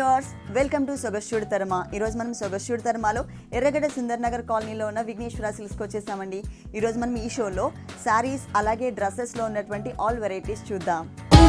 Viewers welcome to సొగస్యూడ్ తరమ ఈరోజు మనం సొగస్యూడ్ తరమాలో ఎర్రగడ్డ సుందర్ నగర్ కాలనీలో ఉన్న విఘ్నేశ్వర సిల్క్స్కి వచ్చేసామండి ఈరోజు మనం ఈ షోలో శారీస్ అలాగే డ్రెస్సెస్లో ఉన్నటువంటి ఆల్ వెరైటీస్ చూద్దాం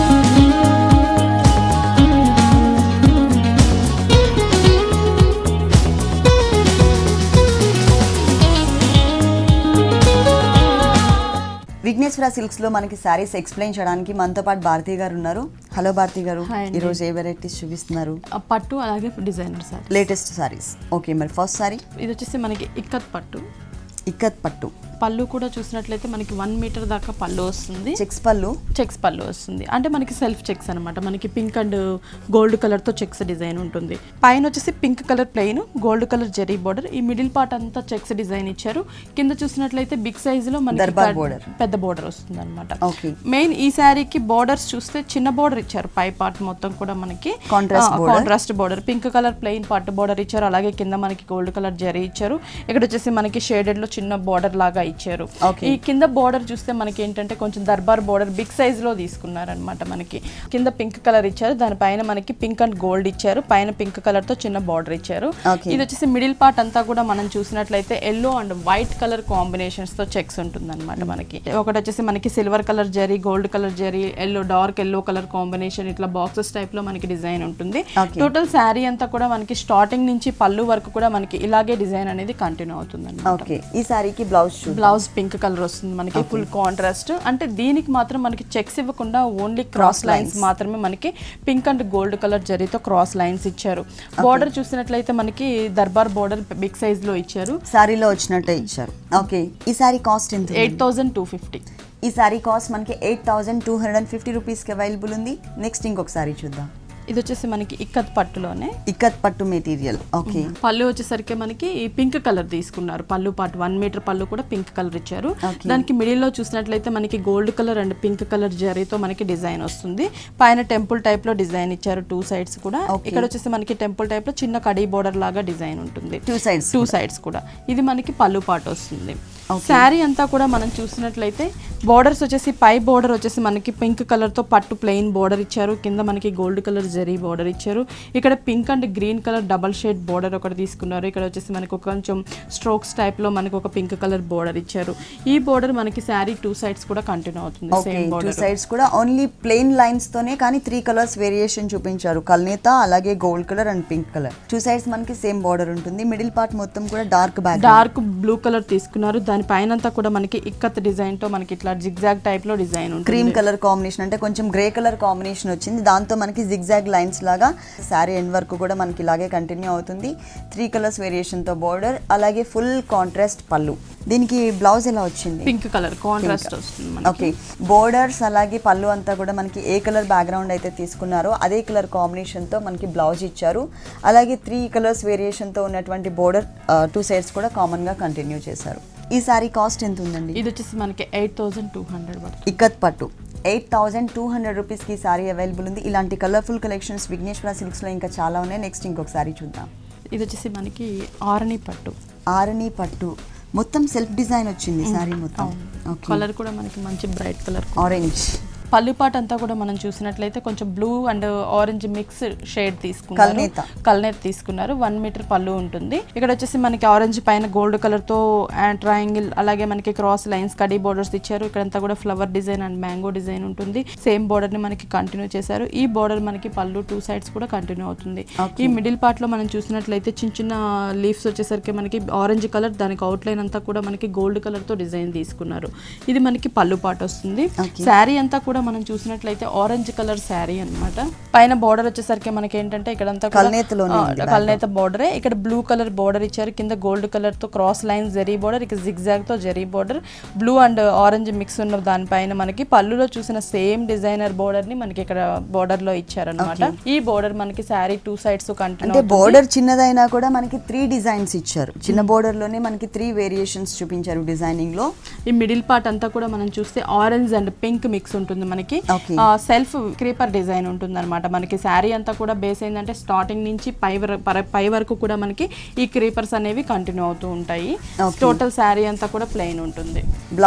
విఘ్నేశ్వర సిల్క్స్ లో మనకి శారీస్ ఎక్స్ప్లెయిన్ చేయడానికి మనతో పాటు భారతి గారు ఉన్నారు హలో భారతి గారు Hi అండి. ఈరోజు ఏ వెరైటీస్ చూపిస్తున్నారు ఆ పట్టు అలాగే designer sir latest saris okay మరి ఫస్ట్ శారీ ఇది వచ్చేసి మనకి ఇక్కత్ పట్టు ఇక్కత్ పట్టు పళ్ళు కూడా చూసినట్లయితే మనకి వన్ మీటర్ దాకా పళ్ళు వస్తుంది చెక్స్ పళ్ళు చెక్స్ పళ్ళు వస్తుంది అంటే మనకి సెల్ఫ్ చెక్స్ అనమాట మనకి పింక్ అండ్ గోల్డ్ కలర్ తో చెక్స్ డిజైన్ ఉంటుంది పైన వచ్చేసి pink colour plain gold colour zari border ఈ మిడిల్ పార్ట్ అంతా చెక్స్ డిజైన్ ఇచ్చారు కింద చూసినట్లయితే బిగ్ సైజ్ లో మనకి దర్బార్ ఇక్కడ border. పెద్ద బోర్డర్ వస్తుంది అనమాట ఓకే మెయిన్ ఈ శారీకి బోర్డర్స్ చూస్తే చిన్న బోర్డర్ ఇచ్చారు పై పార్ట్ మొత్తం కూడా మనకి Contrast border. Contrast border pink colour plain పట్టు బోర్డర్ ఇచ్చారు అలాగే కింద మనకి గోల్డ్ కలర్ జరీ ఇచ్చారు ఇక్కడ వచ్చేసి మనకి షేడెడ్ లో చిన్న బోర్డర్ లాగా ఇచ్చారు Okay. ఈ కింద బోర్డర్ చూస్తే మనకి ఏంటంటే కొంచెం దర్బార్ బోర్డర్ బిగ్ సైజ్ లో తీసుకున్నారనమాట మనకి కింద పింక్ కలర్ ఇచ్చారు దానిపైన మనకి పింక్ అండ్ గోల్డ్ ఇచ్చారు పైన పింక్ కలర్ తో చిన్న బోర్డర్ ఇచ్చారు Okay. ఇది వచ్చేసి మిడిల్ పార్ట్ అంతా కూడా మనం చూసినట్లయితే yellow and white colour combinations తో చెక్స్ ఉంటుంది అనమాట మనకి ఒకటి వచ్చేసి మనకి silver colour zari gold colour zari yellow dark yellow colour combination ఇట్లా బాక్సెస్ టైప్ లో మనకి డిజైన్ ఉంటుంది Okay. టోటల్ శారీ అంతా కూడా మనకి స్టార్టింగ్ నుంచి పళ్ళు వరకు కూడా మనకి ఇలాగే డిజైన్ అనేది కంటిన్యూ అవుతుంది అనమాట ఓకే ఈ శారీకి బ్లౌజ్ చూద్దాం బ్లౌజ్ పింక్ కలర్ వస్తుంది మనకి ఫుల్ కాంట్రాస్ట్ అంటే దీనికి మాత్రం మనకి చెక్స్ ఇవ్వకుండా ఓన్లీ క్రాస్ లైన్స్ మాత్రమే మనకి పింక్ అండ్ గోల్డ్ కలర్ జరీతో క్రాస్ లైన్స్ ఇచ్చారు బోర్డర్ చూసినట్లయితే మనకి దర్బార్ బోర్డర్ బిగ్ సైజ్ లో ఇచ్చారు శారీలో వచ్చినట్టే ఇచ్చారు ఓకే ఈ శారీ కాస్ట్ ఎంత ఉంది? ఎయిట్ థౌజండ్ టూ ఫిఫ్టీ ఈ శారీ కాస్ట్ మనకి eight thousand two hundred and fifty రూపీస్కి అవైలబుల్ ఉంది నెక్స్ట్ ఇంకొక శారీ చూద్దాం ఇది వచ్చేసి మనకి ఇక్కత్ పట్టులోనే ఇక్కత్ పట్టు మెటీరియల్ ఓకే పళ్ళు వచ్చేసరికి మనకి పింక్ కలర్ తీసుకున్నారు పళ్ళు పాటు వన్ మీటర్ పళ్ళు కూడా పింక్ కలర్ ఇచ్చారు Okay. దానికి మిడిల్ లో చూసినట్లయితే మనకి gold colour and pink colour జరీతో మనకి డిజైన్ వస్తుంది పైన టెంపుల్ టైప్ లో డిజైన్ ఇచ్చారు టూ సైడ్స్ కూడా Okay. ఇక్కడ వచ్చేసి మనకి టెంపుల్ టైప్ లో చిన్న కడీ బోర్డర్ లాగా డిజైన్ ఉంటుంది టూ సైడ్స్ టూ సైడ్స్ కూడా ఇది మనకి పళ్ళు పాటు వస్తుంది శారీ అంతా కూడా మనం చూసినట్లయితే బోర్డర్స్ వచ్చేసి పై బోర్డర్ వచ్చేసి మనకి పింక్ కలర్ తో పట్టు ప్లెయిన్ బోర్డర్ ఇచ్చారు కింద మనకి గోల్డ్ కలర్ జరీ బోర్డర్ ఇచ్చారు ఇక్కడ pink and green colour double shade border ఒకటి తీసుకున్నారు ఇక్కడ వచ్చేసి మనకి ఒక కొంచెం స్ట్రోక్స్ టైప్ లో మనకి ఒక పింక్ కలర్ బోర్డర్ ఇచ్చారు ఈ బోర్డర్ మనకి శారీ టూ సైడ్స్ కూడా కంటిన్యూ అవుతుంది okay same two border sides కూడా ఓన్లీ ప్లెయిన్ లైన్స్ తోనే కానీ త్రీ కలర్స్ వేరియేషన్ చూపించారు కల్నేత అలాగే gold colour and pink colour two sides మనకి సేమ్ బార్డర్ ఉంటుంది మిడిల్ పార్ట్ మొత్తం కూడా dark back dark blue colour తీసుకున్నారు దాని పైన అంతా కూడా మనకి ఇక్కత్ డిజైన్ తో మనకి ఇట్లా జిగ్జాగ్ టైప్ లో డిజైన్ ఉంటుంది క్రీమ్ కలర్ కాంబినేషన్ అంటే కొంచెం గ్రే కలర్ కాంబినేషన్ వచ్చింది దాంతో మనకి జిగ్జాగ్ లైన్స్ లాగా శారీ ఎండ్ వరకు కూడా మనకి ఇలాగే కంటిన్యూ అవుతుంది త్రీ కలర్స్ వేరియేషన్ తో బార్డర్ అలాగే ఫుల్ కాంట్రాస్ట్ పళ్ళు దీనికి బ్లౌజ్ ఎలా వచ్చింది పింక్ కలర్ కాంట్రాస్ట్ వస్తుంది మనకి ఓకే బోర్డర్స్ అలాగే పళ్ళు అంతా కూడా మనకి ఏ కలర్ బ్యాక్గ్రౌండ్ అయితే తీసుకున్నారో అదే కలర్ కాంబినేషన్తో మనకి బ్లౌజ్ ఇచ్చారు అలాగే త్రీ కలర్స్ వేరియేషన్తో ఉన్నటువంటి బోర్డర్ టూ సైడ్స్ కూడా కామన్గా కంటిన్యూ చేశారు ఈ సారీ కాస్ట్ ఎంత ఉందండి ఇది వచ్చేసి మనకి ఎయిట్ థౌసండ్ టూ హండ్రెడ్ పడుతుంది ఇక్కత్ పట్టు ఎయిట్ థౌజండ్ టూ హండ్రెడ్ రూపీస్కి ఈ సారీ అవైలబుల్ ఉంది ఇలాంటి కలర్ఫుల్ కలెక్షన్స్ విఘ్నేశ్వర సిల్క్స్లో ఇంకా చాలా ఉన్నాయి నెక్స్ట్ ఇంకొక సారీ చూద్దాం ఇది వచ్చేసి మనకి ఆరణి పట్టు ఆరణి పట్టు మొత్తం సెల్ఫ్ డిజైన్ వచ్చింది సారీ మొత్తం ఓకే కలర్ కూడా మనకి మంచి బ్రైట్ కలర్ ఆరెంజ్ పళ్ళు పాట అంతా కూడా మనం చూసినట్లయితే కొంచెం blue and orange mix shade తీసుకున్నారు కల్నేత. కల్నేత తీసుకున్నారు వన్ మీటర్ పళ్ళు ఉంటుంది ఇక్కడ వచ్చేసి మనకి ఆరెంజ్ పైన గోల్డ్ కలర్ తో ట్రయాంగిల్ అలాగే మనకి క్రాస్ లైన్స్ కడీ బోర్డర్స్ ఇచ్చారు ఇక్కడంతా కూడా flower design and mango design ఉంటుంది సేమ్ బోర్డర్ ని మనకి కంటిన్యూ చేశారు ఈ బోర్డర్ మనకి పళ్ళు టూ సైడ్స్ కూడా కంటిన్యూ అవుతుంది ఈ మిడిల్ పార్ట్ లో మనం చూసినట్లయితే చిన్న చిన్న లీవ్స్ వచ్చేసరికి మనకి ఆరెంజ్ కలర్ దానికి అవుట్ లైన్ అంతా కూడా మనకి గోల్డ్ కలర్ తో డిజైన్ తీసుకున్నారు ఇది మనకి పళ్ళు పాట వస్తుంది Okay. శారీ అంతా కూడా మనం చూసినట్లయితే ఆరెంజ్ కలర్ శారీ అన్నమాట పైన బోర్డర్ వచ్చేసరికి మనకి ఏంటంటే ఇక్కడంతా కూడా- కల్నేతలోనే ఆ, ఉంది కల్నేత బోర్డరే ఇక్కడ బ్లూ కలర్ బోర్డర్ ఇచ్చారు కింద గోల్డ్ కలర్ తో క్రాస్ లైన్ జరీ బోర్డర్ ఇక జిగ్జాగ్ తో zari border blue and orange mix ఉన్న దానిపైన మనకి పళ్ళులో చూసిన సేమ్ డిజైనర్ బోర్డర్ ని మనకి ఇక్కడ బోర్డర్ లో ఇచ్చారనమాట ఈ బోర్డర్ మనకి శారీ టూ సైడ్స్ కంటిన్యూ అంటే బోర్డర్ చిన్నదైనా కూడా మనకి త్రీ డిజైన్స్ ఇచ్చారు చిన్న బోర్డర్ లోనే మనకి త్రీ వేరియేషన్స్ చూపించారు డిజైనింగ్ లో ఈ మిడిల్ పార్ట్ అంతా కూడా మనం చూస్తే ఆరెంజ్ అండ్ పింక్ మిక్స్ ఉంటుంది మనకి Okay. సెల్ఫ్ క్రీపర్ డిజైన్ ఉంటుంది అనమాట మనకి శారీ అంతా కూడా బేస్ ఏంటంటే స్టార్టింగ్ నుంచి పై వర- పర- పై వరకు కూడా మనకి ఈ క్రీపర్స్ అనేవి కంటిన్యూ అవుతూ ఉంటాయి Okay. టోటల్ శారీ అంతా కూడా ప్లెయిన్ ఉంటుంది బ్లౌజ్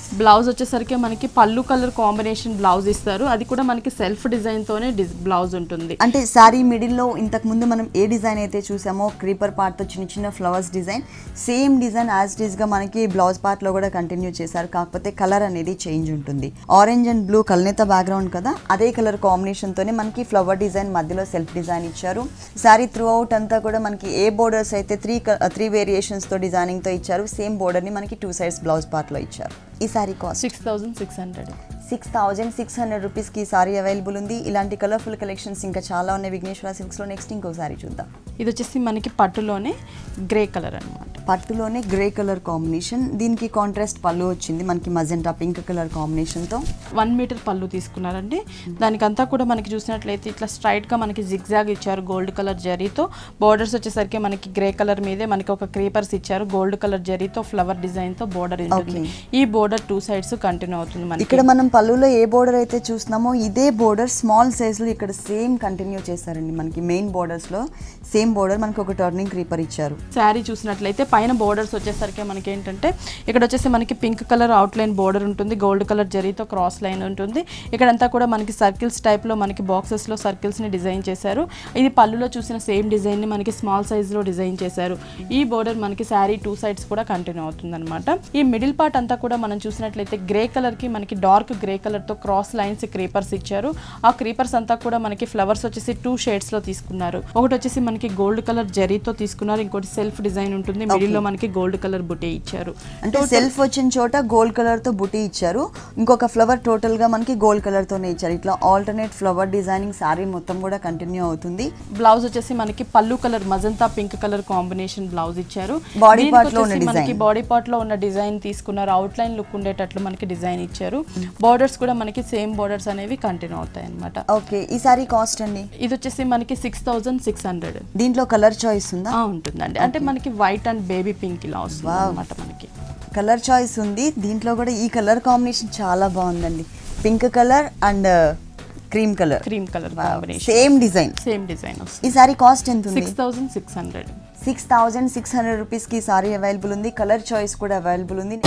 బ్లౌజ్ వచ్చేసరికి మనకి పళ్ళు కలర్ కాంబినేషన్ బ్లౌజ్ ఇస్తారు అది కూడా మనకి సెల్ఫ్ డిజైన్ తోనే బ్లౌజ్ ఉంటుంది అంటే శారీ మిడిల్లో ఇంతకు ముందు మనం ఏ డిజైన్ అయితే చూసామో క్రీపర్ పార్ట్తో చిన్న చిన్న flowers design same design as it గా మనకి బ్లౌజ్ పార్ట్లో కూడా కంటిన్యూ చేశారు కాకపోతే కలర్ అనేది చేంజ్ ఉంటుంది ఆరెంజ్ అండ్ బ్లూ కల్నేత బ్యాక్గ్రౌండ్ కదా అదే కలర్ కాంబినేషన్తోనే మనకి ఫ్లవర్ డిజైన్ మధ్యలో సెల్ఫ్ డిజైన్ ఇచ్చారు శారీ త్రూ అవుట్ అంతా కూడా మనకి ఏ బోర్డర్స్ అయితే త్రీ త్రీ వేరియేషన్స్తో డిజైనింగ్తో ఇచ్చారు సేమ్ బోర్డర్ని మనకి టూ సైడ్స్ బ్లౌజ్ పార్ట్లో ఇచ్చారు ఈ sari cost six thousand six hundred six thousand six hundred రూపీస్కి ఈ సారీ అవైలబుల్ ఉంది ఇలాంటి కలర్ఫుల్ కలెక్షన్స్ ఇంకా చాలా ఉన్నాయి విఘ్నేశ్వర సిల్క్స్లో నెక్స్ట్ ఇంకో సారీ చూద్దాం ఇది వచ్చేసి మనకి పట్టులోనే గ్రే కలర్ అన్నమాట పట్టులోనే గ్రే కలర్ కాంబినేషన్ దీనికి కాంట్రాస్ట్ పళ్ళు వచ్చింది మనకి మజెంటా పింక్ కలర్ కాంబినేషన్తో వన్ మీటర్ పళ్ళు తీసుకున్నారండి దానికంతా కూడా మనకి చూసినట్లయితే ఇట్లా స్ట్రైట్ గా మనకి జిగ్జాగ్ ఇచ్చారు గోల్డ్ కలర్ జరీతో బోర్డర్స్ వచ్చేసరికి మనకి గ్రే కలర్ మీదే మనకి ఒక క్రీపర్స్ ఇచ్చారు గోల్డ్ కలర్ జరీతో ఫ్లవర్ డిజైన్ తో బోర్డర్ ఉంటుంది ఈ బోర్డర్ టూ సైడ్స్ కంటిన్యూ అవుతుంది మనకి ఇక్కడ మనం పళ్ళులో ఏ బోర్డర్ అయితే చూస్తున్నామో ఇదే బోర్డర్ స్మాల్ సైజ్లో ఇక్కడ సేమ్ కంటిన్యూ చేశారండి మనకి మెయిన్ బోర్డర్స్లో సేమ్ బోర్డర్ మనకి ఒక టర్నింగ్ క్రీపర్ ఇచ్చారు శారీ చూసినట్లయితే పైన బోర్డర్స్ వచ్చేసరికి మనకి ఏంటంటే ఇక్కడ వచ్చేసి మనకి pink colour out line border ఉంటుంది గోల్డ్ కలర్ జరీతో క్రాస్ లైన్ ఉంటుంది ఇక్కడంతా కూడా మనకి సర్కిల్స్ టైప్లో మనకి బాక్సెస్లో సర్కిల్స్ని డిజైన్ చేశారు ఇది పళ్ళులో చూసిన సేమ్ డిజైన్ని మనకి స్మాల్ సైజ్లో డిజైన్ చేశారు ఈ బోర్డర్ మనకి శారీ టూ సైడ్స్ కూడా కంటిన్యూ అవుతుంది అనమాట ఈ మిడిల్ పార్ట్ అంతా కూడా మనం చూసినట్లయితే గ్రే కలర్కి మనకి డార్క్ గ్రే కలర్తో క్రాస్ లైన్స్ క్రీపర్స్ ఇచ్చారు ఆ క్రీపర్స్ అంతా కూడా మనకి ఫ్లవర్స్ వచ్చేసి టూ షేడ్స్లో తీసుకున్నారు ఒకటి వచ్చేసి మనకి గోల్డ్ కలర్ జరీతో తీసుకున్నారు ఇంకోటి సెల్ఫ్ డిజైన్ ఉంటుంది మిడిల్ లో మనకి గోల్డ్ కలర్ బుటే ఇచ్చారు అంటే సెల్ఫ్ వచ్చిన చోట గోల్డ్ కలర్ తో బుటీ ఇచ్చారు ఇంకొక ఫ్లవర్ టోటల్ గా మనకి గోల్డ్ కలర్ తోనే ఇచ్చారు ఇట్లా ఆల్టర్నేట్ ఫ్లవర్ డిజైనింగ్ సారీ మొత్తం కూడా కంటిన్యూ అవుతుంది బ్లౌజ్ వచ్చేసి మనకి పళ్ళు colour magenta pink colour combination blouse ఇచ్చారు Body దీనికి part లో ఉన్న వచ్చేసి మనకి design. బాడీ పార్ట్ లో ఉన్న డిజైన్ తీసుకున్నారు అవుట్ లైన్ లుక్ ఉండేటట్లు మనకి డిజైన్ ఇచ్చారు బోర్డర్స్ కూడా మనకి సేమ్ బోర్డర్స్ అనేవి కంటిన్యూ అవుతాయి అనమాట ఓకే ఈ సారీ కాస్ట్ అండి ఇది వచ్చేసి మనకి సిక్స్ థౌజండ్ సిక్స్ హండ్రెడ్ దీంట్లో కలర్ చాయిస్ ఉందా ఉంటుందండి అంటే మనకి వైట్ అండ్ బేబీ పింక్ ఇలా వస్తుంది అనమాట మనకి కలర్ చాయిస్ ఉంది దీంట్లో కూడా ఈ కలర్ కాంబినేషన్ చాలా బాగుందండి pink colour and cream colour cream colour combination same design same design వస్తుంది ఈ సారీ కాస్ట్ ఎంత ఉంది six thousand six hundred six thousand six hundred రూపీస్కి సారీ అవైలబుల్ ఉంది కలర్ చాయిస్ కూడా అవైలబుల్ ఉంది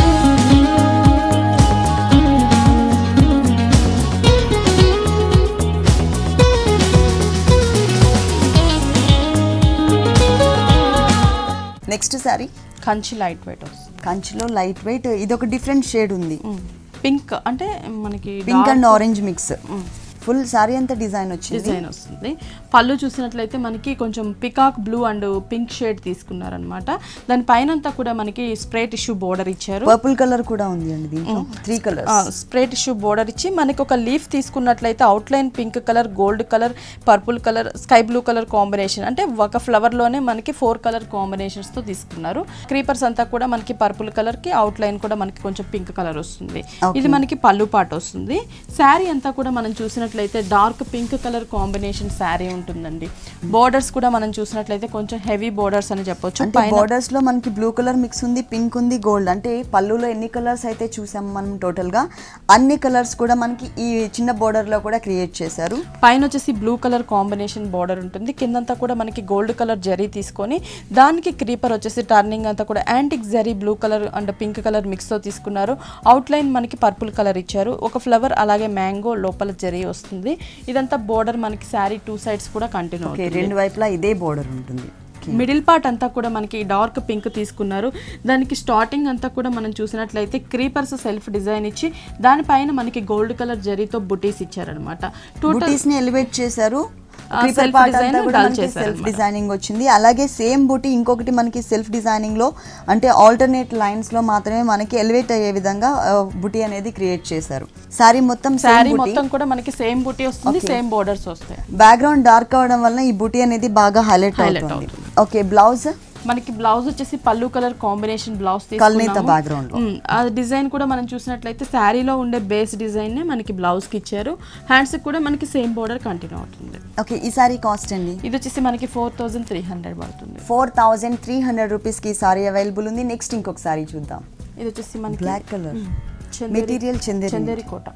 next sari Kanchi light weight వస్తుంది కంచిలో లైట్ వెయిట్ ఇది ఒక డిఫరెంట్ షేడ్ ఉంది పింక్ అంటే మనకి pink and orange mix full sari అంతా డిజైన్ వచ్చింది డిజైన్ వస్తుంది పళ్ళు చూసినట్లయితే మనకి కొంచెం peacock blue and pink shade తీసుకున్నారనమాట దాని పైన అంతా కూడా మనకి స్ప్రే టిష్యూ బోర్డర్ ఇచ్చారు పర్పుల్ కలర్ కూడా ఉంది అండి దీంట్లో three colour spray tissue border ఇచ్చి మనకి ఒక లీఫ్ తీసుకున్నట్లయితే out line pink colour gold colour purple colour sky blue colour combination అంటే ఒక ఫ్లవర్ లోనే మనకి ఫోర్ కలర్ కాంబినేషన్స్ తో తీసుకున్నారు క్రీపర్స్ అంతా కూడా మనకి పర్పుల్ కలర్ కి అవుట్ లైన్ కూడా మనకి కొంచెం పింక్ కలర్ వస్తుంది ఇది మనకి పళ్ళు పాట వస్తుంది శారీ అంతా కూడా మనం చూసినట్లయితే dark pink colour combination sari ఉంటుందండి బోర్డర్స్ కూడా మనం చూసినట్లయితే కొంచెం హెవీ బోర్డర్స్ అని చెప్పొచ్చు అంటే బోర్డర్స్ లో మనకి బ్లూ కలర్ మిక్స్ ఉంది పింక్ ఉంది గోల్డ్ అంటే పళ్ళులో ఎన్ని కలర్స్ అయితే చూసాం మనం టోటల్ గా అన్ని కలర్స్ కూడా మనకి ఈ చిన్న బోర్డర్ లో కూడా క్రియేట్ చేశారు పైన వచ్చేసి బ్లూ కలర్ కాంబినేషన్ బార్డర్ ఉంటుంది కిందంతా కూడా మనకి గోల్డ్ కలర్ జరీ తీసుకొని దానికి క్రీపర్ వచ్చేసి టర్నింగ్ అంతా కూడా antique zari blue colour and pink colour మిక్స్తో తీసుకున్నారు అవుట్ లైన్ మనకి పర్పుల్ కలర్ ఇచ్చారు ఒక ఫ్లవర్ అలాగే మ్యాంగో లోపల జరీ వస్తుంది ఇదంతా బోర్డర్ మనకి శారీ టూ సైడ్స్ కూడా కంటిన్యూ ఓకే రెండు వైపులా ఇదే బోర్డర్ ఉంటుంది మిడిల్ పార్ట్ అంతా కూడా మనకి డార్క్ పింక్ తీసుకున్నారు దానికి స్టార్టింగ్ అంతా కూడా మనం చూసినట్లయితే క్రీపర్స్ సెల్ఫ్ డిజైన్ ఇచ్చి దానిపైన మనకి గోల్డ్ కలర్ జరీతో బుటీస్ ఇచ్చారనమాట టోటల్ బుటీస్ ని ఎలివేట్ చేశారు ఆ, Creeper self part design అంతా కూడా dull మనకి చేశారు సెల్ఫ్ అన్నమాట. డిజైనింగ్ వచ్చింది అలాగే సేమ్ బుటీ ఇంకొకటి మనకి సెల్ఫ్ డిజైనింగ్ లో అంటే ఆల్టర్నేట్ లైన్స్ లో మాత్రమే మనకి ఎలివేట్ అయ్యే విధంగా బుటీ అనేది క్రియేట్ చేశారు సారీ మొత్తం శారీ సేమ్ మొత్తం కూడా మనకి సేమ్ బుటీ వస్తుంది సేమ్ బోర్డర్స్ వస్తాయి బ్యాక్గ్రౌండ్ డార్క్ అవడం వల్ల ఈ బుటీ అనేది బాగా హైలైట్ Highlight అవుతుంది ఓకే బ్లౌజ్ మనకి బ్లౌజ్ వచ్చేసి పళ్ళు కలర్ కాంబినేషన్ బ్లౌజ్ కల్నేత background లో. ఆ డిజైన్ కూడా మనం చూసినట్లయితే శారీలో ఉండే బేస్ డిజైన్ నే మనకి బ్లౌజ్ కి ఇచ్చారు హ్యాండ్స్ కూడా మనకి సేమ్ బోర్డర్ కంటిన్యూ అవుతుంది ఓకే ఈ సారీ కాస్ట్ అండి ఇది వచ్చేసి మనకి ఫోర్ థౌజండ్ త్రీ హండ్రెడ్ పడుతుంది ఫోర్ థౌజండ్ త్రీ హండ్రెడ్ రూపీస్కి ఈ సారీ అవైలబుల్ ఉంది నెక్స్ట్ ఇంకొక సారీ చూద్దాం ఇది వచ్చేసి మనకి black colour Chanderi- material Chanderi Chanderi Kota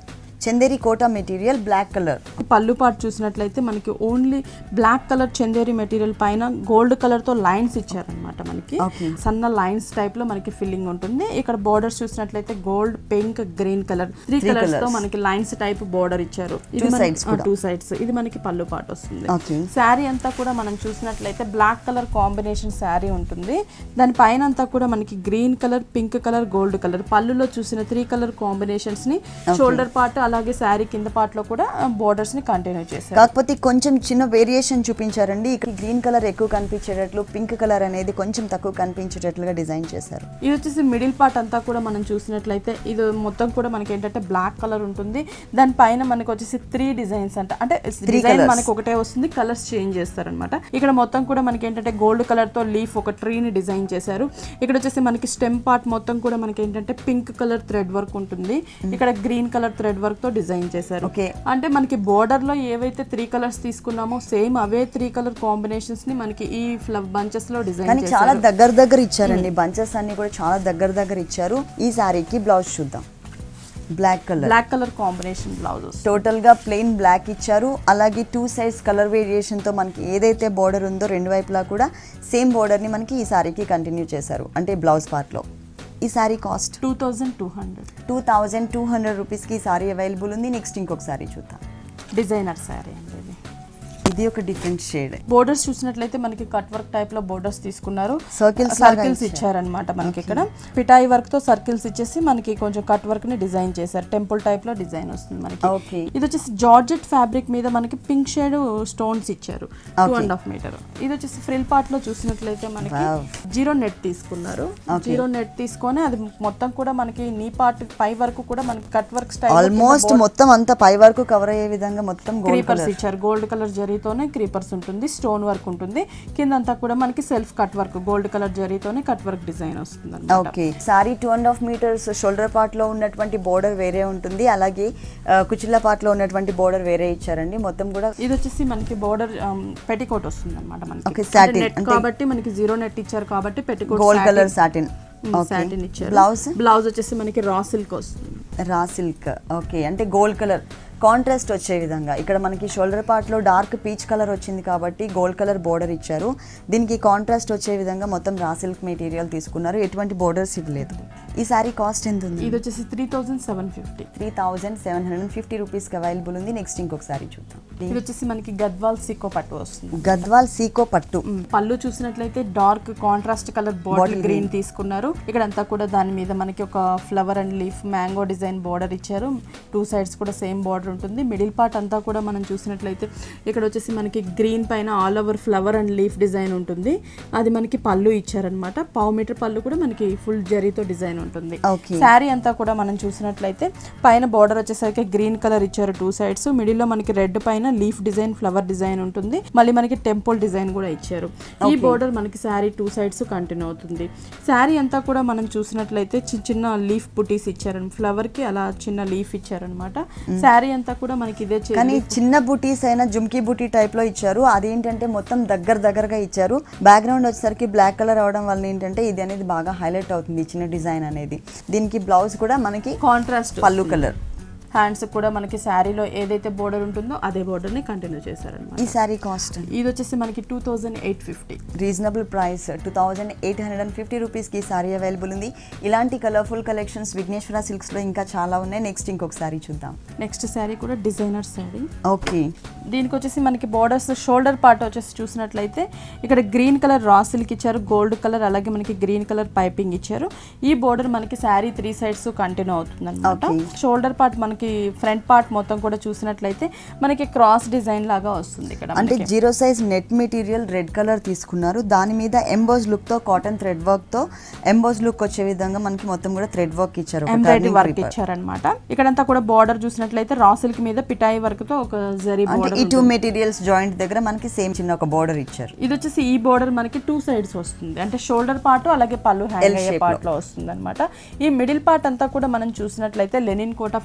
Chanderi Kota material black colour పళ్ళు పాటు చూసినట్లయితే మనకి only black colour Chanderi material పైన గోల్డ్ కలర్ తో లైన్స్ ఇచ్చారనమాట మనకి Okay. సన్న లైన్స్ టైప్ లో మనకి ఫిల్లింగ్ ఉంటుంది ఇక్కడ బోర్డర్స్ చూసినట్లయితే gold pink green colour three colours తో మనకి లైన్స్ టైప్ బోర్డర్ ఇచ్చారు Two sides కూడా. టూ సైడ్స్ ఇది మనకి పళ్ళు పాటు వస్తుంది ఓకే శారీ అంతా కూడా మనం చూసినట్లయితే బ్లాక్ కలర్ కాంబినేషన్ శారీ ఉంటుంది దాని పైన అంతా కూడా మనకి green colour pink colour gold colour పళ్ళులో చూసిన త్రీ కలర్ కాంబినేషన్స్ ని షోల్డర్ పార్ట్ అలాగే శారీ కింద పార్ట్ లో కూడా బోర్డర్స్ ని కంటిన్యూ చేశారు కాకపోతే కొంచెం చిన్న వేరియేషన్ చూపించారండి ఇక్కడ గ్రీన్ కలర్ ఎక్కువ కనిపించేటట్లు పింక్ కలర్ అనేది కొంచెం తక్కువ కనిపించేటట్లుగా డిజైన్ చేశారు ఇది వచ్చేసి మిడిల్ పార్ట్ అంతా కూడా మనం చూసినట్లయితే ఇది మొత్తం కూడా మనకి ఏంటంటే బ్లాక్ కలర్ ఉంటుంది దాని పైన మనకి వచ్చేసి త్రీ డిజైన్స్ అంట అంటే డిజైన్ colours. మనకి ఒకటే వస్తుంది కలర్స్ చేంజ్ చేస్తారనమాట ఇక్కడ మొత్తం కూడా మనకి ఏంటంటే గోల్డ్ కలర్ తో లీఫ్ ఒక ట్రీని డిజైన్ చేశారు ఇక్కడ వచ్చేసి మనకి స్టెమ్ పార్ట్ మొత్తం కూడా మనకి ఏంటంటే పింక్ కలర్ థ్రెడ్ వర్క్ ఉంటుంది ఇక్కడ గ్రీన్ కలర్ థ్రెడ్ వర్క్ తో డిజైన్ చేశారు Okay. అంటే మనకి బోర్డర్ లో ఏవైతే త్రీ కలర్స్ తీసుకున్నామో సేమ్ అవే త్రీ కలర్ కాంబినేషన్స్ ని మనకి ఈ ఫ్లవ్ బంచెస్ లో డిజైన్ కానీ చాలా దగ్గర దగ్గర ఇచ్చారండి బంచెస్ అన్ని కూడా చాలా దగ్గర దగ్గర ఇచ్చారు ఈ శారీకి బ్లౌజ్ చూద్దాం black colour black colour combination blouses total గా ప్లెయిన్ బ్లాక్ ఇచ్చారు అలాగే టూ సైజ్ కలర్ వేరియేషన్ తో మనకి ఏదైతే బోర్డర్ ఉందో రెండు వైపులా కూడా సేమ్ బోర్డర్ ని మనకి ఈ శారీకి కంటిన్యూ చేశారు అంటే బ్లౌజ్ పార్ట్ లో ఈ sari cost two thousand two hundred two thousand two hundred రూపీస్కి ఈ శారీ అవైలబుల్ ఉంది నెక్స్ట్ ఇంకొక శారీ చూద్దాం డిజైనర్ శారీ అండి ఇది ఇది ఒక డిఫరెంట్ షేడ్ బోర్డర్స్ చూసినట్లయితే మనకి కట్ వర్క్ టైప్ లో బోర్డర్స్ తీసుకున్నారు Circles లాగా సర్కిల్స్ ఇచ్చారనమాట మనకి ఇక్కడ పిటాయి వర్క్ తో సర్కిల్స్ ఇచ్చేసి మనకి కొంచెం కట్ వర్క్ ని డిజైన్ చేశారు టెంపుల్ టైప్ లో డిజైన్ వస్తుంది మనకి ఓకే ఇది వచ్చేసి జార్జెట్ ఫ్యాబ్రిక్ మీద మనకి పింక్ షేడ్ స్టోన్స్ ఇచ్చారు two Okay. And half metre ఇది వచ్చేసి ఫ్రిల్ పార్ట్ లో చూసినట్లయితే మనకి Wow. జీరో నెట్ తీసుకున్నారు Okay. జీరో నెట్ తీసుకొని అది మొత్తం కూడా మనకి నీ పార్ట్ పై వరకు కూడా మనకి కట్ వర్క్ స్టైల్ ఆల్మోస్ట్ మొత్తం అంతా పై వరకు కవర్ అయ్యే విధంగా మొత్తం గోల్డ్ క్రీపర్స్ ఇచ్చారు గోల్డ్ కలర్ జరీతోనే క్రీపర్స్ ఉంటుంది స్టోన్ వర్క్ ఉంటుంది కింద అంతా కూడా మనకి self cut work gold colour జరీతోనే కట్ వర్క్ డిజైన్ వస్తుంది అన్నమాట. Okay sari two and half metres shoulder part లో ఉన్నటువంటి బోర్డర్ వేరే ఉంటుంది అలాగే ఆ, కుచిళ్ళ పార్ట్ లో ఉన్నటువంటి బోర్డర్ వేరే ఇచ్చారండి మొత్తం కూడా ఇది వచ్చేసి మనకి బోర్డర్ పెటికోట్ వస్తుంది అనమాట Okay, మనకి satin. నెట్ అంటే- కాబట్టి మనకి జీరో నెట్ ఇచ్చారు కాబట్టి petticoat gold colour satin satin ఇచ్చారు బ్లౌజ్ బ్లౌజ్ వచ్చేసి మనకి రా సిల్క్ వస్తుంది రా సిల్క్ ఓకే అంటే గోల్డ్ కలర్ కాంట్రాస్ట్ వచ్చే విధంగా ఇక్కడ మనకి షోల్డర్ పార్ట్లో డార్క్ పీచ్ కలర్ వచ్చింది కాబట్టి గోల్డ్ కలర్ బోర్డర్ ఇచ్చారు దీనికి కాంట్రాస్ట్ వచ్చే విధంగా మొత్తం రా సిల్క్ మెటీరియల్ తీసుకున్నారు ఎటువంటి బోర్డర్స్ ఇవ్వలేదు ఈ సారీ కాస్ట్ ఎంత ఉంది ఇది వచ్చేసి three thousand seven fifty three thousand seven hundred fifty రూపీస్కి అవైలబుల్ ఉంది నెక్స్ట్ ఇంకొక సారీ చూద్దాం ఇది వచ్చేసి మనకి గద్వాల్ సిక్కో పట్టు వస్తుంది గద్వాల్ సీకో పట్టు మ్, పళ్ళు చూసినట్లయితే dark contrast colour bottle green తీసుకున్నారు ఇక్కడ అంతా కూడా దాని మీద మనకి ఒక flower and leaf mango design border ఇచ్చారు టూ సైడ్స్ కూడా సేమ్ బార్డర్ ఉంటుంది మిడిల్ పార్ట్ అంతా కూడా మనం చూసినట్లయితే ఇక్కడ వచ్చేసి మనకి గ్రీన్ పైన all over flower and leaf design ఉంటుంది అది మనకి పళ్ళు ఇచ్చారనమాట పావు మీటర్ పళ్ళు కూడా మనకి ఫుల్ జరీతో డిజైన్ ఉంటుంది ఓకే శారీ అంతా కూడా మనం చూసినట్లయితే పైన బార్డర్ వచ్చేసరికి గ్రీన్ కలర్ ఇచ్చారు టూ సైడ్స్ మిడిల్ లో మనకి రెడ్ పైన లీఫ్ డిజైన్ ఫ్లవర్ డిజైన్ ఉంటుంది మళ్ళీ మనకి టెంపుల్ డిజైన్ కూడా ఇచ్చారు ఈ బార్డర్ మనకి శారీ టూ సైడ్స్ కంటిన్యూ అవుతుంది శారీ అంతా కూడా మనం చూసినట్లయితే చిన్న చిన్న లీఫ్ బుటీస్ ఇచ్చారు ఫ్లవర్ కి అలా చిన్న లీఫ్ ఇచ్చారనమాట శారీ అంతా కూడా మనకి ఇదే చే- కానీ చిన్న బుటీస్ అయినా జుమ్కీ బుటీ టైప్ లో ఇచ్చారు అదేంటంటే మొత్తం దగ్గర దగ్గరగా ఇచ్చారు బ్యాక్గ్రౌండ్ వచ్చేసరికి బ్లాక్ కలర్ అవడం వల్ల ఏంటంటే ఇది అనేది బాగా హైలైట్ అవుతుంది ఈ చిన్న డిజైన్ అనేది దీనికి బ్లౌజ్ కూడా మనకి కాంట్రాస్ట్ పళ్ళు కలర్ హ్యాండ్స్ కూడా మనకి శారీలో ఏదైతే బోర్డర్ ఉంటుందో అదే border ని కంటిన్యూ చేశారనమాట ఈ శారీ కాస్ట్ ఇది వచ్చేసి మనకి two thousand eight fifty reasonable price two thousand eight hundred and fifty రూపీస్కి ఈ సారీ అవైలబుల్ ఉంది ఇలాంటి కలర్ఫుల్ కలెక్షన్స్ విఘ్నేశ్వర సిల్క్స్లో ఇంకా చాలా ఉన్నాయి నెక్స్ట్ ఇంకొక సారీ చూద్దాం నెక్స్ట్ శారీ కూడా డిజైనర్ శారీ ఓకే దీనికి వచ్చేసి మనకి బార్డర్స్ షోల్డర్ పార్ట్ వచ్చేసి చూసినట్లయితే ఇక్కడ గ్రీన్ కలర్ రా సిల్క్ ఇచ్చారు గోల్డ్ కలర్ అలాగే మనకి గ్రీన్ కలర్ పైపింగ్ ఇచ్చారు ఈ బోర్డర్ మనకి శారీ త్రీ సైడ్స్ కంటిన్యూ అవుతుంది అనమాట Okay. షోల్డర్ పార్ట్ మనకి ఫ్రంట్ పార్ట్ మొత్తం కూడా చూసినట్లయితే మనకి క్రాస్ డిజైన్ లాగా వస్తుంది ఇక్కడ అంటే మనకి. Zero size net material red colour తీసుకున్నారు దాని మీద ఎంబోజ్ లుక్తో కాటన్ థ్రెడ్ వర్క్తో ఎంబోజ్ లుక్ వచ్చే విధంగా మనకి మొత్తం కూడా థ్రెడ్ వర్క్ ఇచ్చారు ఒక ఎంబ్రాయిడరీ turning వర్క్ creeper. ఇచ్చారనమాట ఇక్కడంతా కూడా బార్డర్ చూసినట్లయితే రా సిల్క్ మీద పిటాయి వర్క్ తో ఒక జరీ అంటే బార్డర్ ఈ టూ మెటీరియల్స్ జాయింట్ దగ్గర మనకి సేమ్ చిన్న ఒక బోర్డర్ ఇచ్చారు ఇది వచ్చేసి ఈ బోర్డర్ మనకి టూ సైడ్స్ వస్తుంది అంటే షోల్డర్ పార్ట్ అలాగే పళ్ళు హ్యాంగ్ L అయ్యే shape పార్ట్ లో వస్తుంది అనమాట ఈ మిడిల్ పార్ట్ అంతా కూడా మనం చూసినట్లయితే లెనిన్ కోట ఫ్యాబ్రిక్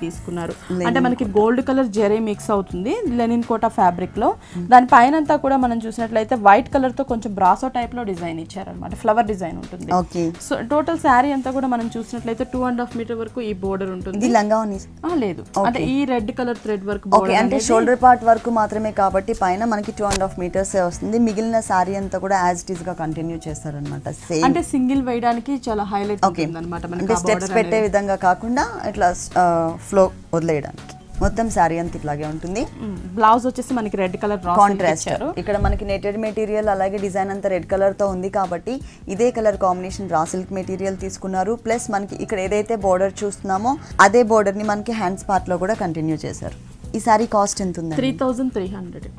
తీసుకున్నారు అంటే మనకి గోల్డ్ కలర్ జెరీ మిక్స్ అవుతుంది లెనిన్ కోటా ఫ్యాబ్రిక్ లో దాని పైన అంతా కూడా మనం చూసినట్లయితే వైట్ కలర్ తో కొంచెం బ్రాసో టైప్ లో డిజైన్ ఇచ్చారనమాట ఫ్లవర్ డిజైన్ ఉంటుంది ఓకే సో టోటల్ శారీ అంతా కూడా మనం చూసినట్లయితే టూ అండ్ హాఫ్ మీటర్ వరకు ఈ బోర్డర్ ఉంటుంది ఇది లంగా ఉంది ఆ, లేదు అంటే ఈ red colour thread work okay border అంటే షోల్డర్ పార్ట్ వరకు మాత్రమే కాబట్టి పైన మనకి టూ అండ్ హాఫ్ మీటర్స్ వస్తుంది మిగిలిన సారీ అంతా కూడా యాజ్ ఇట్ ఈస్ గా కంటిన్యూ చేస్తారనమాట సేమ్ అంటే సింగిల్ వేయడానికి చాలా హైలైట్ ఓకే ఉంటుంది అనమాట మనకి అంటే ఆ స్టెప్స్ border పెట్టే విధంగా కాకుండా ఇట్లా ఫ్లో వదిలేయడానికి మొత్తం శారీ అంతా ఇట్లాగే ఉంటుంది బ్లౌజ్ వచ్చేసి మనకి రెడ్ కలర్ కాంట్రాస్ట్ ఇక్కడ మనకి నెటెడ్ మెటీరియల్ అలాగే డిజైన్ అంతా రెడ్ కలర్ తో ఉంది కాబట్టి ఇదే colour combination raw silk material తీసుకున్నారు ప్లస్ మనకి ఇక్కడ ఏదైతే బోర్డర్ చూస్తున్నామో అదే బోర్డర్ ని మనకి హ్యాండ్స్ పార్ట్ లో కూడా కంటిన్యూ చేశారు ఈ సారీ కాస్ట్ ఎంత ఉంది three thousand three hundred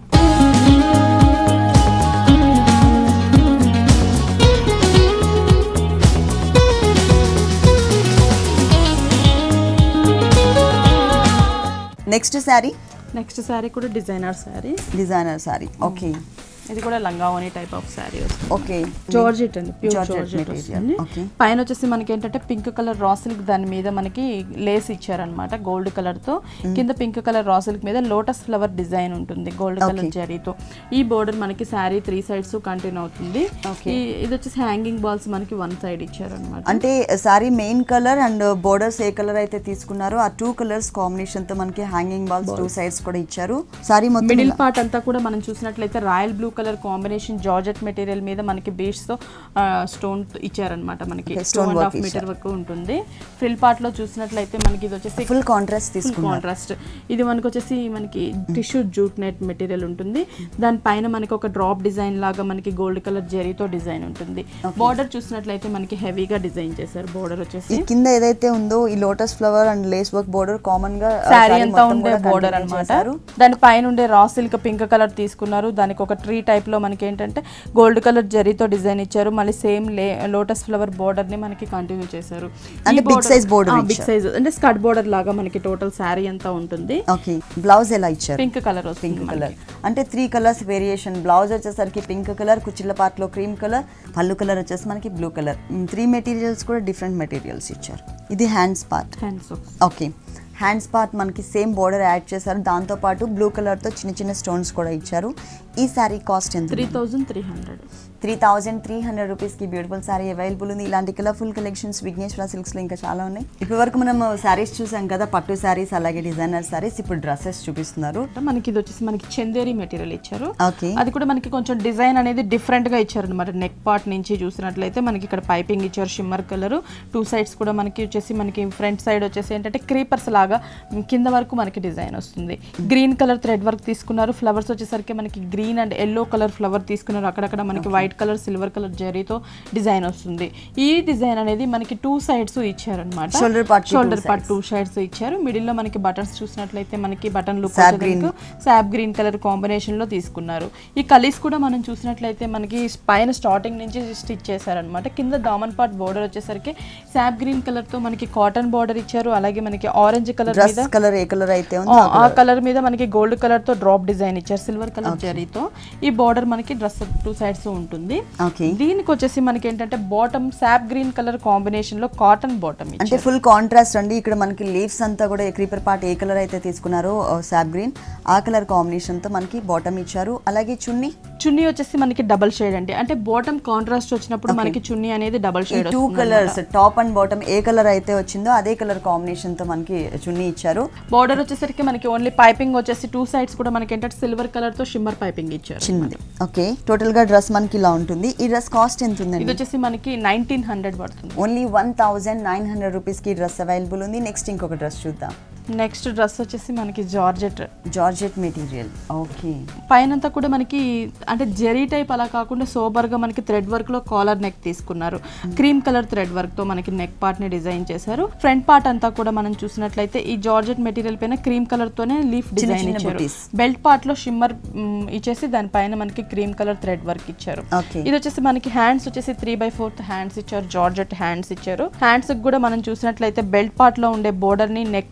next sari next sari కూడా designer sari designer sari okay ఇది కూడా లంగావోని టైప్ ఆఫ్ శారీ వస్తుంది ఓకే జార్జెట్ అండి ప్యూర్ Georgette జార్జెట్ material. వస్తుంది Okay. పైన వచ్చేసి మనకి ఏంటంటే పింక్ కలర్ రా సిల్క్ దాని మీద మనకి లేస్ ఇచ్చారనమాట గోల్డ్ కలర్ తో కింద పింక్ కలర్ రా సిల్క్ మీద లోటస్ ఫ్లవర్ డిజైన్ ఉంటుంది గోల్డ్ కలర్ Okay. జరీతో ఈ బోర్డర్ మనకి శారీ త్రీ సైడ్స్ కంటిన్యూ అవుతుంది Okay. ఈ- ఇది వచ్చేసి హ్యాంగింగ్ బాల్స్ మనకి వన్ సైడ్ ఇచ్చారనమాట అంటే sari main colour and borders ఏ కలర్ అయితే తీసుకున్నారో ఆ టూ కలర్స్ కాంబినేషన్ తో మనకి హ్యాంగింగ్ బాల్స్ టూ సైడ్స్ కూడా ఇచ్చారు సారీ మొత్తం మిడిల్ ఇలా- పార్ట్ అంతా కూడా మనం చూసినట్లయితే royal blue colour combination georgette material మీద మనకి బీడ్స్ తో స్టోన్ ఇచ్చారనమాట మనకి Okay, two stone and work half metre వరకు ఉంటుంది ఫ్రిల్ పార్ట్ లో చూసినట్లయితే మనకి ఇది వచ్చేసి ఫుల్ కాంట్రాస్ట్ ఫుల్ తీసుకున్నారు కాంట్రాస్ట్ ఇది మనకు వచ్చేసి మనకి టిష్యూ జూట్ నెట్ మెటీరియల్ ఉంటుంది దానిపైన మనకి ఒక డ్రాప్ డిజైన్ లాగా మనకి గోల్డ్ కలర్ జరీతో డిజైన్ ఉంటుంది బార్డర్ చూసినట్లయితే మనకి హెవీగా డిజైన్ చేశారు బార్డర్ వచ్చేసి ఈ కింద ఏదైతే ఉందో ఈ lotus flower and lace work border common గా ఆ, శారీ saree అంతా మొత్తం ఉండే కూడా బోర్డర్ continue అనమాట చేశారు. దాని పైన ఉండే రా సిల్క్ పింక్ కలర్ తీసుకున్నారు దానికి ఒక ట్రీ టైప్ లో మనకి ఏంటంటే గోల్డ్ కలర్ జరీతో డిజైన్ ఇచ్చారు మళ్ళీ సేమ్ లోటస్ ఫ్లవర్ బోర్డర్ ని మనకి కంటిన్యూ చేశారు అంటే big size border big size అంటే స్కర్ట్ బోర్డర్ లాగా మనకి టోటల్ శారీ అంతా ఉంటుంది ఓకే బ్లౌజ్ ఎలా ఇచ్చారు పింక్ కలర్ వస్తుంది పింక్ కలర్ అంటే త్రీ కలర్స్ వేరియేషన్ బ్లౌజ్ వచ్చేసరికి పింక్ కలర్ కుచ్చిళ్ళ పార్ట్లో క్రీమ్ కలర్ పళ్ళు కలర్ వచ్చేసి మనకి బ్లూ కలర్ త్రీ మెటీరియల్స్ కూడా డిఫరెంట్ మెటీరియల్స్ ఇచ్చారు ఇది hands part hands okay hands part మనకి సేమ్ బోర్డర్ యాడ్ చేశారు దాంతోపాటు బ్లూ కలర్తో చిన్న చిన్న స్టోన్స్ కూడా ఇచ్చారు ఈ శారీ కాస్ట్ ఎంత three thousand three hundred three thousand three hundred రూపీస్కి బ్యూటిఫుల్ శారీ అవైలబుల్ ఉంది ఇలాంటి కలర్ఫుల్ కలెక్షన్స్ విఘ్నేశ్వర సిల్క్స్లో ఇంకా చాలా ఉన్నాయి ఇప్పటి వరకు మనం శారీస్ చూసాం కదా పట్టు శారీస్ అలాగే డిజైనర్ శారీస్ ఇప్పుడు డ్రెస్సెస్ చూపిస్తున్నారు మనకి ఇది వచ్చేసి మనకి చందేరి మెటీరియల్ ఇచ్చారు ఓకే అది కూడా మనకి కొంచెం డిజైన్ అనేది డిఫరెంట్ గా ఇచ్చారు అనమాట నెక్ పార్ట్ నుంచి చూసినట్లయితే మనకి ఇక్కడ పైపింగ్ ఇచ్చారు షిమ్మర్ కలర్ టూ సైడ్స్ కూడా మనకి వచ్చేసి మనకి ఫ్రంట్ సైడ్ వచ్చేసి ఏంటంటే క్రీపర్స్ లాగా కింద వరకు మనకి డిజైన్ వస్తుంది గ్రీన్ కలర్ థ్రెడ్ వర్క్ తీసుకున్నారు ఫ్లవర్స్ వచ్చేసరికి మనకి green and yellow colour flower తీసుకున్నారు అక్కడక్కడ మనకి వైట్ కలర్ సిల్వర్ కలర్ జరీతో డిజైన్ వస్తుంది ఈ డిజైన్ అనేది మనకి టూ సైడ్స్ ఇచ్చారనమాట Shoulder part కి two shoulder part two sides ఇచ్చారు మిడిల్ లో మనకి బటన్స్ చూసినట్లయితే మనకి button look Sap green. Sap green colour combination లో తీసుకున్నారు ఈ కలీస్ కూడా మనం చూసినట్లయితే మనకి పైన స్టార్టింగ్ నుంచి స్టిచ్ చేశారనమాట కింద దామన్ పార్ట్ బోర్డర్ వచ్చేసరికి సాప్ గ్రీన్ కలర్ తో మనకి కాటన్ బోర్డర్ ఇచ్చారు అలాగే మనకి ఆరెంజ్ కలర్ డ్రెస్ మీద కలర్ ఏ కలర్ అయితే ఆ, ఉందో ఆ కలర్ మీద మనకి గోల్డ్ కలర్ తో డ్రాప్ డిజైన్ ఇచ్చారు సిల్వర్ కలర్ జరీతో ఈ బార్డర్ మనకి డ్రెస్ టూ సైడ్స్ ఉంటుంది ఓకే దీనికి వచ్చేసి మనకి ఏంటంటే bottom sap green colour combination లో కాటన్ బాటమ్ అంటే ఫుల్ కాంట్రాస్ట్ అండి ఇక్కడ మనకి లీవ్స్ అంతా కూడా క్రీపర్ పార్ట్ ఏ కలర్ అయితే తీసుకున్నారో సాప్ గ్రీన్ ఆ కలర్ కాంబినేషన్ తో మనకి బాటమ్ ఇచ్చారు అలాగే చున్నీ చున్నీ వచ్చేసి మనకి డబల్ షేడ్ అండి అంటే బాటమ్ కాంట్రాస్ట్ వచ్చినప్పుడు మనకి చున్నీ అనేది డబల్ ఈ shade two colours top and bottom ఏ కలర్ అయితే వచ్చిందో అదే కలర్ కాంబినేషన్ తో మనకి చున్నీ ఇచ్చారు బార్డర్ వచ్చేసరికి మనకి ఓన్లీ పైపింగ్ వచ్చేసి టూ సైడ్స్ కూడా మనకి ఏంటంటే సిల్వర్ కలర్ తో షిమ్మర్ పైపింగ్ ఇచ్చారు చిన్నది ఓకే టోటల్ గా డ్రెస్ మనకి ఇలా ఉంటుంది ఈ డ్రెస్ కాస్ట్ ఎంత ఇది ఉందండి వచ్చేసి మనకి నైన్టీన్ హండ్రెడ్ పడుతుంది only one thousand nine hundred rupees కి డ్రెస్ అవైలబుల్ ఉంది నెక్స్ట్ ఇంకొక డ్రెస్ చూద్దాం నెక్స్ట్ డ్రెస్ వచ్చేసి మనకి జార్జెట్ జార్జెట్ మెటీరియల్ ఓకే పైనంతా కూడా మనకి అంటే జెరీ టైప్ అలా కాకుండా సోబర్ గా మనకి థ్రెడ్ వర్క్ లో కాలర్ నెక్ తీసుకున్నారు క్రీమ్ కలర్ థ్రెడ్ వర్క్ తో మనకి నెక్ పార్ట్ ని డిజైన్ చేశారు ఫ్రంట్ పార్ట్ అంతా కూడా మనం చూసినట్లయితే ఈ జార్జెట్ మెటీరియల్ పైన క్రీమ్ కలర్ తోనే లీఫ్ డిజైన్ చిన్న ఇచ్చారు booties. బెల్ట్ పార్ట్ లో షిమ్మర్ ఇచ్చేసి దానిపైన మనకి క్రీమ్ కలర్ థ్రెడ్ వర్క్ ఇచ్చారు ఓకే ఇది వచ్చేసి మనకి హ్యాండ్స్ వచ్చేసి త్రీ బై ఫోర్త్ హ్యాండ్స్ ఇచ్చారు జార్జెట్ హ్యాండ్స్ ఇచ్చారు హ్యాండ్స్ కూడా మనం చూసినట్లయితే బెల్ట్ పార్ట్ లో ఉండే బోర్డర్ ని నెక్ పార్ట్ లో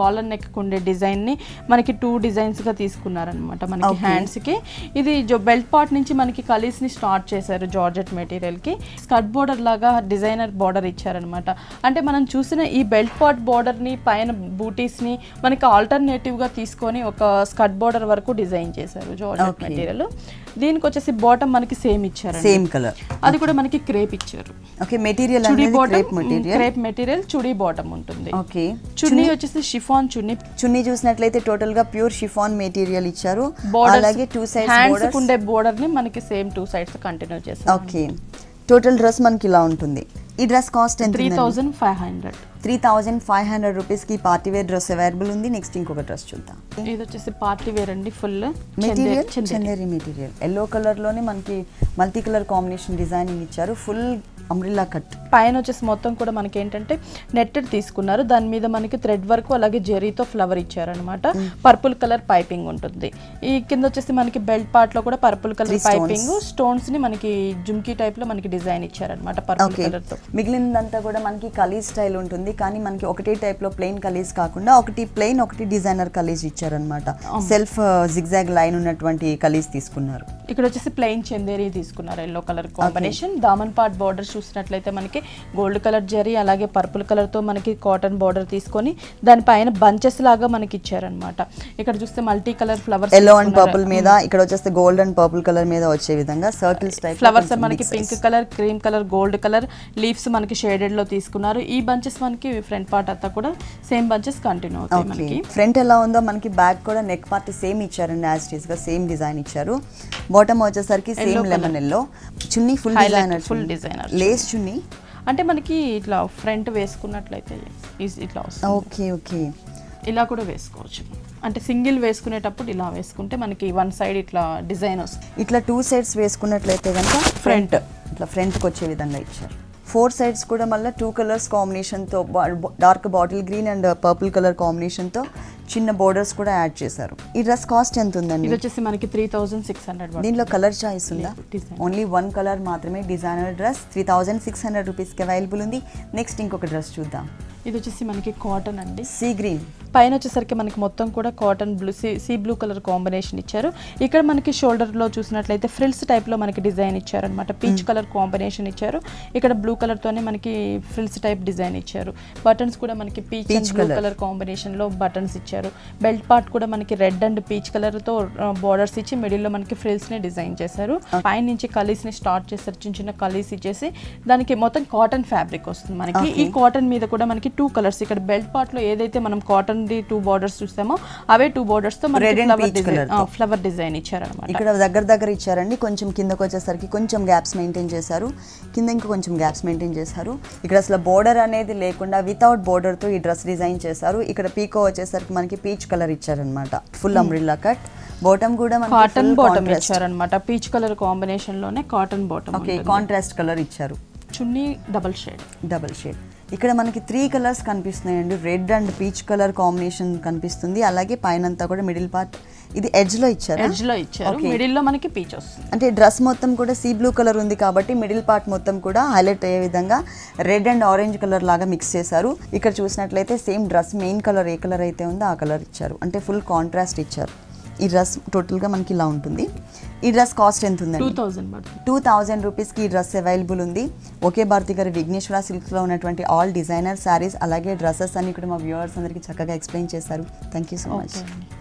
కాలర్ నెక్ ఉండే డిజైన్ ని మనకి టూ డిజైన్స్ గా తీసుకున్నారనమాట మనకి హ్యాండ్స్ కి ఇది జో బెల్ట్ పార్ట్ నుంచి మనకి కలీస్ ని స్టార్ట్ చేశారు జార్జెట్ మెటీరియల్ కి స్కర్ట్ బోర్డర్ లాగా డిజైనర్ బోర్డర్ ఇచ్చారనమాట అంటే మనం చూసిన ఈ బెల్ట్ పార్ట్ బోర్డర్ ని పైన బూటీస్ ని మనకి ఆల్టర్నేటివ్ గా తీసుకొని ఒక స్కర్ట్ బోర్డర్ వరకు డిజైన్ చేశారు జార్జెట్ Okay. మెటీరియల్ దీనికి వచ్చేసి బాటమ్ మనకి సేమ్ ఇచ్చారు సేమ్ కలర్ అది కూడా మనకి క్రేప్ ఇచ్చారు ఓకే మెటీరియల్ చుడీ అనేది crepe bottom material crepe material చుడీ బాటమ్ ఉంటుంది ఓకే చున్నీ వచ్చేసి షిఫాన్ చున్నీ చున్నీ చూసినట్లయితే టోటల్ గా ప్యూర్ షిఫాన్ మెటీరియల్ ఇచ్చారు బోర్డర్ అలాగే టూ సైడ్స్ హ్యాండ్స్ బోర్డర్స్ ఉండే బోర్డర్ ని మనకి సేమ్ టూ సైడ్స్ కంటిన్యూ చేస్తాం ఓకే టోటల్ డ్రెస్ మనకి ఇలా ఉంటుంది ఈ డ్రెస్ కాస్ట్ ఎంత three thousand five hundred three thousand five hundred రూపీస్కి పార్టీ వేర్ డ్రెస్ అవైలబుల్ ఉంది నెక్స్ట్ ఇంకొక డ్రెస్ చూద్దాం ఇది వచ్చేసి పార్టీ వేర్ అండి full material Chanderi material yellow కలర్లోనే మనకి మల్టీ కలర్ కాంబినేషన్ డిజైనింగ్ ఇచ్చారు ఫుల్ అంబ్రిల్లా కట్ పైన వచ్చేసి మొత్తం కూడా మనకి ఏంటంటే నెట్టెడ్ తీసుకున్నారు దాని మీద మనకి థ్రెడ్ వర్క్ అలాగే జెరీతో ఫ్లవర్ ఇచ్చారనమాట పర్పుల్ కలర్ పైపింగ్ ఉంటుంది ఈ కింద వచ్చేసి మనకి బెల్ట్ పార్ట్ లో కూడా purple colour Three stones. Piping stones ని మనకి జుమ్కీ టైప్ లో మనకి డిజైన్ ఇచ్చారనమాట పర్పుల్ ఓకే కలర్ తో మిగిలినదంతా కూడా మనకి కలీజ్ స్టైల్ ఉంటుంది కానీ మనకి ఒకటే టైప్ లో ప్లెయిన్ కలీజ్ కాకుండా ఒకటి ప్లెయిన్ ఒకటి డిజైనర్ కలీజ్ ఇచ్చారనమాట సెల్ఫ్ జిగ్జాగ్ లైన్ ఉన్నటువంటి కలీజ్ తీసుకున్నారు ఇక్కడ వచ్చేసి ప్లెయిన్ చందేరి తీసుకున్నారు ఎల్లో కలర్ కాంబినేషన్ దామన్ పార్ట్ బార్డర్ చూసినట్లయితే మనకి గోల్డ్ కలర్ జరీ అలాగే పర్పుల్ కలర్ తో మనకి కాటన్ బార్డర్ తీసుకొని దానిపైన బంచెస్ లాగా మనకి ఇచ్చారనమాట ఇక్కడ చూస్తే multi colour flowers yellow and purple మీద ఇక్కడ వచ్చేస్తే గోల్డ్ అండ్ పర్పుల్ కలర్ మీద వచ్చే విధంగా సర్కిల్స్ టైప్ ఫ్లవర్స్ మనకి pink colour cream colour gold colour leaves మనకి షేడెడ్ లో తీసుకున్నారు ఈ బంచెస్ మనకి ఫ్రంట్ పార్ట్ అంతా కూడా సేమ్ బంచెస్ కంటిన్యూ అవుతాయి ఓకే మనకి ఫ్రంట్ ఎలా ఉందో మనకి బ్యాక్ కూడా నెక్ పార్ట్ సేమ్ ఇచ్చారండి యాజ్ ఇట్ గా సేమ్ డిజైన్ ఇచ్చారు బాటమ్ వచ్చేసరికి same lemon yellow chunni full Highlight, designer full designer lace chunni అంటే మనకి ఇట్లా ఫ్రంట్ వేసుకున్నట్లయితే ఈ- ఇట్లా వస్తుంది ఓకే ఓకే ఇలా కూడా వేసుకోవచ్చు అంటే సింగిల్ వేసుకునేటప్పుడు ఇలా వేసుకుంటే మనకి వన్ సైడ్ ఇట్లా డిజైన్ వస్తుంది ఇట్లా టూ సైడ్స్ వేసుకున్నట్లయితే కనుక ఫ్రంట్ ఇట్లా ఫ్రంట్కి వచ్చే విధంగా ఇచ్చారు ఫోర్ సైడ్స్ కూడా మళ్ళీ టూ కలర్స్ కాంబినేషన్తో dark bottle green and purple colour కాంబినేషన్తో చిన్న బోర్డర్స్ కూడా యాడ్ చేశారు ఈ డ్రెస్ కాస్ట్ ఎంత ఉందండి ఇది వచ్చేసి మనకి త్రీ థౌజండ్ సిక్స్ హండ్రెడ్ దీనిలో కలర్ చాయిస్ ఉందా Design. ఓన్లీ వన్ కలర్ మాత్రమే designer dress three thousand six hundred రూపీస్కి అవైలబుల్ ఉంది నెక్స్ట్ ఇంకొక డ్రెస్ చూద్దాం ఇది వచ్చేసి మనకి కాటన్ అండి సీ గ్రీన్ పైన వచ్చేసరికి మనకి మొత్తం కూడా cotton blue sea sea blue colour combination ఇచ్చారు ఇక్కడ మనకి షోల్డర్ లో చూసినట్లయితే ఫ్రిల్స్ టైప్ లో మనకి డిజైన్ ఇచ్చారు అనమాట పీచ్ కలర్ కాంబినేషన్ ఇచ్చారు ఇక్కడ బ్లూ కలర్ తోనే మనకి ఫ్రిల్స్ టైప్ డిజైన్ ఇచ్చారు బటన్స్ కూడా మనకి peach Peach and blue colour. Colour combination లో బటన్స్ ఇచ్చారు బెల్ట్ పార్ట్ కూడా మనకి రెడ్ అండ్ పీచ్ కలర్ తో బోర్డర్స్ ఇచ్చి మిడిల్ లో మనకి ఫ్రిల్స్ ని డిజైన్ చేశారు పైన నుంచి కలీస్ ని స్టార్ట్ చేశారు చిన్న చిన్న కలీస్ ఇచ్చేసి దానికి మొత్తం కాటన్ ఫ్యాబ్రిక్ వస్తుంది మనకి ఈ కాటన్ మీద కూడా మనకి టూ కలర్స్ ఇక్కడ బెల్ట్ పార్ట్ లో ఏదైతే మనం కాటన్ ది టూ బార్డర్స్ చూస్తామో అవే టూ బార్డర్స్ తో Red మనకి and flower peach design colour తో. ఫ్లవర్ డిజైన్ ఇచ్చారనమాట ఇక్కడ దగ్గర దగ్గర ఇచ్చారండి కొంచెం కిందకు వచ్చేసరికి కొంచెం గ్యాప్స్ మెయింటైన్ చేశారు కింద ఇంకా కొంచెం గ్యాప్స్ మెయింటైన్ చేశారు ఇక్కడ అసలు బోర్డర్ అనేది లేకుండా వితౌట్ బోర్డర్తో ఈ డ్రెస్ డిజైన్ చేశారు ఇక్కడ పీకో వచ్చేసరికి మనకి పీచ్ కలర్ ఇచ్చారనమాట ఫుల్ అంబ్రిల్లా కట్ బాటమ్ కూడా కాటన్ బాటమ్ మనకి ఇచ్చారనమాట పీచ్ కలర్ కాంబినేషన్ లోనే cotton bottom okay contrast colour ఇచ్చారు chunni double shade double shade ఇక్కడ మనకి త్రీ కలర్స్ కనిపిస్తున్నాయండి red and peach colour combination కనిపిస్తుంది అలాగే పైన అంతా కూడా మిడిల్ పార్ట్ ఇది ఎడ్జ్ లో ఇచ్చారు ఎడ్జ్ లో ఇచ్చారు Okay. మిడిల్ లో మనకి పీచ్ వస్తుంది అంటే డ్రెస్ మొత్తం కూడా సీ బ్లూ కలర్ ఉంది కాబట్టి మిడిల్ పార్ట్ మొత్తం కూడా హైలైట్ అయ్యే విధంగా రెడ్ అండ్ ఆరెంజ్ కలర్ లాగా మిక్స్ చేశారు ఇక్కడ చూసినట్లయితే సేమ్ డ్రెస్ మెయిన్ కలర్ ఏ కలర్ అయితే ఉందో ఆ కలర్ ఇచ్చారు అంటే ఫుల్ కాంట్రాస్ట్ ఇచ్చారు ఈ డ్రెస్ టోటల్గా మనకి ఇలా ఉంటుంది ఈ డ్రెస్ కాస్ట్ ఎంత టూ ఉందండి థౌజండ్ పడుతుంది టూ థౌజండ్ రూపీస్కి ఈ డ్రెస్ అవైలబుల్ ఉంది ఒకే భారతి గారి విఘ్నేశ్వర సిల్క్స్లో ఉన్నటువంటి ఆల్ డిజైనర్ శారీస్ అలాగే డ్రెస్సెస్ అన్ని కూడా మా వ్యూవర్స్ అందరికీ చక్కగా ఎక్స్ప్లెయిన్ చేశారు thank you so much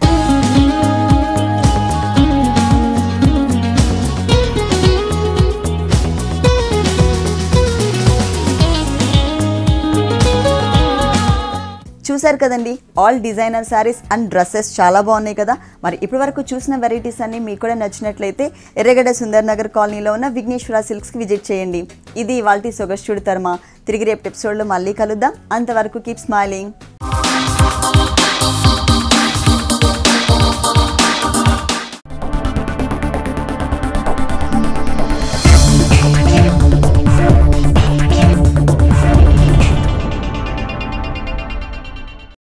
okay చూశారు కదండి all designer sarees and dresses చాలా బాగున్నాయి కదా మరి ఇప్పటి వరకు చూసిన వెరైటీస్ అన్ని మీకు కూడా నచ్చినట్లయితే ఎర్రగడ్డ సుందర్ నగర్ కాలనీలో ఉన్న విఘ్నేశ్వర సిల్క్స్కి విజిట్ చేయండి ఇది ఇవాల్టి సొగస్టుడు తర్మ తిరిగి రేపు ఎపిసోడ్లో మళ్ళీ కలుద్దాం అంతవరకు కీప్ స్మైలింగ్